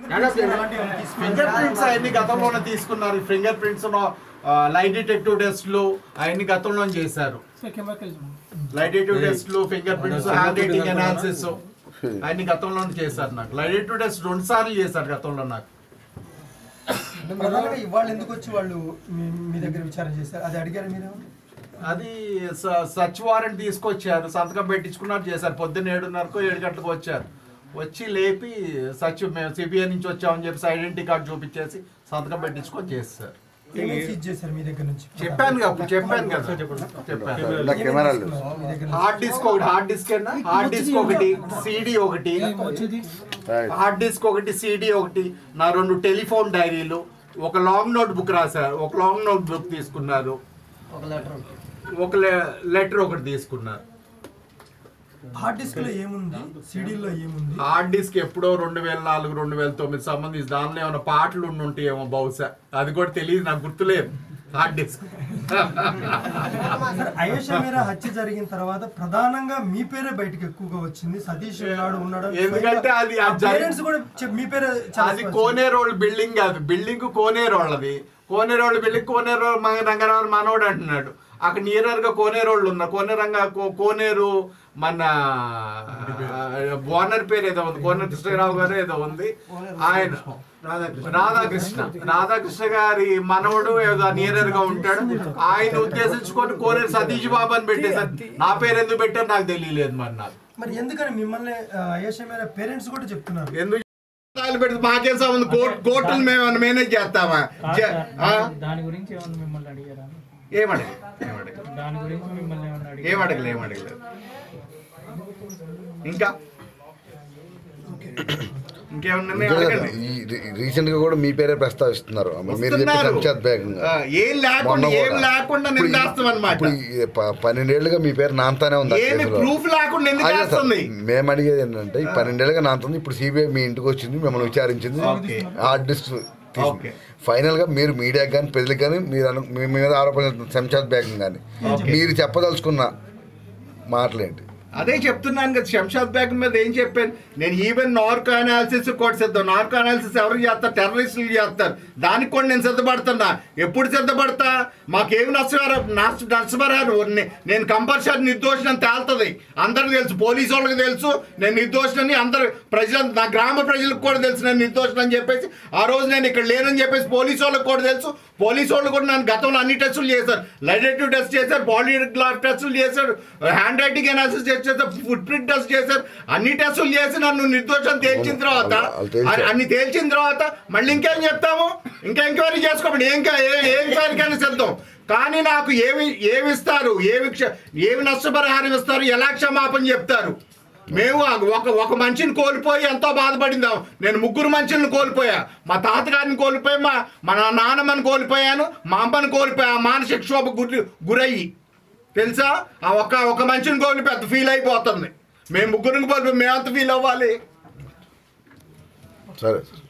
Finger prints అవన్నీ గతంలోనే తీసుకున్నారు ఫింగర్ ప్రింట్స్ లైట్ డిటెక్టివ్ టెస్ట్లు అవన్నీ గతంలో చేశారు లైట్ డిటెక్టివ్ టెస్ట్లు fingerprints handwriting analysis అవన్నీ గతంలో చేశారు నాకు లైట్ డిటెక్టివ్ టెస్ట్ రెండు సార్లు చేశారు గతంలో నాకు ప్రధానంగా ఇవాళ ఎందుకు వచ్చి వాళ్ళు మీ- మీ దగ్గర విచారణ చేశారు అది అడిగారు మీరు అది స- సర్చ్ వారెంట్ తీసుకొచ్చారు సంతకం పెట్టించుకున్నారు చేశారు పొద్దున్న ఏడున్నరకు ఏడు గంటలకు వచ్చారు వచ్చి లేపి సచ్ మేము సిబిఐ నుంచి వచ్చామని చెప్పి ఐడెంటిటీ కార్డు చూపించేసి సంతకం పెట్టించుకొని చేస్తారు ఏమేమి సీజ్ చేశారు మీ దగ్గర నుంచి చెప్పాను కదా అప్పుడు చెప్పాను కదా చెప్పాను ఇలా కెమెరాలు మీ దగ్గర నుంచి? హార్డ్ డిస్క్ ఒకటి హార్డ్ డిస్క్ అన్నా హార్డ్ డిస్క్ ఒకటి సిడి ఒకటి రైట్. హార్డ్ డిస్క్ ఒకటి సిడి ఒకటి నా రెండు టెలిఫోన్ డైరీలు ఒక లాంగ్ నోట్ బుక్ రాశారు ఒక లాంగ్ నోట్ బుక్ తీసుకున్నారు ఒక లెటర్ ఒకటి తీసుకున్నారు హార్డ్ డిస్క్ లో ఏముంది సిడీలో ఏముంది హార్డ్ డిస్క్ ఎప్పుడో రెండు వేల నాలుగు రెండు వేల తొమ్మిది సంబంధించి దానిలో ఏమైనా పాటలు ఉండి ఉంటాయేమో బహుశా అది కూడా తెలియదు నాకు గుర్తులేదు hard disk sir Ayesha Meera హత్య జరిగిన తర్వాత ప్రధానంగా మీ పేరే బయటకు ఎక్కువగా వచ్చింది సతీష్ ఉన్నాడు ఉన్నాడు ఎందుకంటే అది- అది జరి- పేరెంట్స్ కూడా చెప్- మీ పేరే చాలా అది స్పష్టం. కోనేరోళ్ళ బిల్డింగ్ కాదు బిల్డింగ్ కోనేరోళ్ళది కోనేరోళ్ళ బిల్డింగ్ కోనేరు మన రంగరావు మనోడు అంటున్నాడు అక్కడ నియరర్ గా కోనేరోళ్ళు ఉన్నారు కోనేరంగా కో- కోనేరు మన ఓనర్ పేరు ఏదో ఉంది కోనేరు కృష్ణరావు గారు ఏదో ఉంది ఆయన రాధాకృష్ణ రాధాకృష్ణ గారి మనవడు ఏదో నియరర్ గా ఉంటాడు ఆయన ఉద్దేశించుకొని కోనేరు సతీష్ బాబు అని పెట్టేసారు నా పేరు ఎందుకు పెట్టారు నాకు తెలియలేదు మరి నాకు మరి ఎందుకని మిమ్మల్ని ఆ, అయేషా మీరా పేరెంట్స్ కూడా చెప్తున్నారు ఎందుకు తాళి పెడితే మాకేం సంబంధం కోర్టు కోర్టులు మేము ఏమైనా మేనేజ్ చేస్తామా చే- ఆ? దాని గురించి ఏమన్నా మిమ్మల్ని అడిగారా ఏమడగ ఏమడగ దాని గురించి మిమ్మల్ని ఏమన్నా అడిగారా ఏమడగలే ఏమడగలేదు ఇంకా ఇంకేమన్నా ఉన్నాయా? అడగండి. రీసెంట్ గా కూడా మీ పేరే ప్రస్తావిస్తున్నారు మీరు చెప్పి వస్తున్నారు. సంక్షాత్ వేగంగా ఆ, ఏం లేకుండా మొన్న ఏం కూడా. లేకుండా ఇప్పుడు ఈ- నిందాస్తాం అనమాట ఇప్పుడు ఈ ప- పన్నెండేళ్లుగా మీ పేరు నాంతానే ఉంది ఆ ఏమి కేసులో. ప్రూఫ్ లేకుండా ఎందుకు అదే సార్, చేస్తుంది మేము అడిగేది ఏంటంటే ఈ పన్నెండేళ్ళుగా నాంతుంది ఇప్పుడు సిబిఐ మీ ఇంటికి వచ్చింది మిమ్మల్ని విచారించింది okay. Hard disk okay. Final గా మీరు మీడియాకి కానీ ప్రజలకు కానీ మీరు అను- మీ మీద ఆరోపణ శంషాద్ బేగం కానీ ఓకే. మీరు చెప్పదలుచుకున్న మాటలేంటి అదే చెప్తున్నాను కదా శంషాద్ బ్యాగ్ మీద ఏం చెప్పాను నేను ఈవెన్ నార్కో అనాలిసిస్ కూడా సిద్ధం నార్కో అనాలిసిస్ ఎవరు చేస్తారు టెర్రరిస్టులు చేస్తారు దానికి కూడా నేను సిద్ధపడుతున్నా ఎప్పుడు సిద్ధపడతా మాకేమి నష్టపర నష్ట నష్టపరారు నే- నేను కంపల్సరీ నిర్దోషిని తేలుతుంది అందరికి తెలుసు పోలీసు వాళ్ళకి తెలుసు నేను నిర్దోషిని అందరు ప్రజలు నా గ్రామ ప్రజలకు కూడా తెలుసు నేను నిర్దోషిని అని చెప్పేసి ఆ రోజు నేను ఇక్కడ లేనని చెప్పేసి పోలీసు వాళ్ళకి కూడా తెలుసు పోలీసు వాళ్ళు కూడా నన్ను గతంలో అన్ని టెస్టులు చేశారు లైడేటివ్ టెస్ట్ చేశారు బాడీ గ్లాఫ్ టెస్టులు చేశారు హ్యాండ్ రైటింగ్ అనాలిసిస్ టెస్ట్ చేశారు ఫుట్ ప్రింట్ టెస్ట్ చేశారు అన్ని టెస్టులు చేసి నన్ను నిర్దోషం తేల్చిన తర్వాత వాళ్ళు- వాళ్ళు తేల్చారు. అ- అన్ని తేల్చిన తర్వాత మళ్ళీ ఇంకేం చెప్తాము ఇంకా ఎంక్వైరీ చేసుకోమండి ఏం కా- ఏ ఏ ఎంక్వైరీకైనా సిద్ధం కానీ నాకు ఏమి ఏమి ఇస్తారు ఏమి క్ష- ఏమి నష్టపరిహారం ఇస్తారు ఎలా క్షమాపణ చెప్తారు మేము ఆ ఒక ఒక మనిషిని కోల్పోయి ఎంతో బాధపడిందాం నేను ముగ్గురు మనుషులను కోల్పోయా మా తాతగారిని కోల్పోయి మా మా నాన్నమ్మని కోల్పోయాను మా అమ్మని కోల్పోయా ఆ మానసిక క్షోభ గురి గురయ్యి తెలుసా ఆ ఒక ఒక మనిషిని కోల్పోయి పెద్ద ఫీల్ అయిపోతుంది మేము ముగ్గురిని కోల్పోయి మేమంత ఫీల్ అవ్వాలి సరే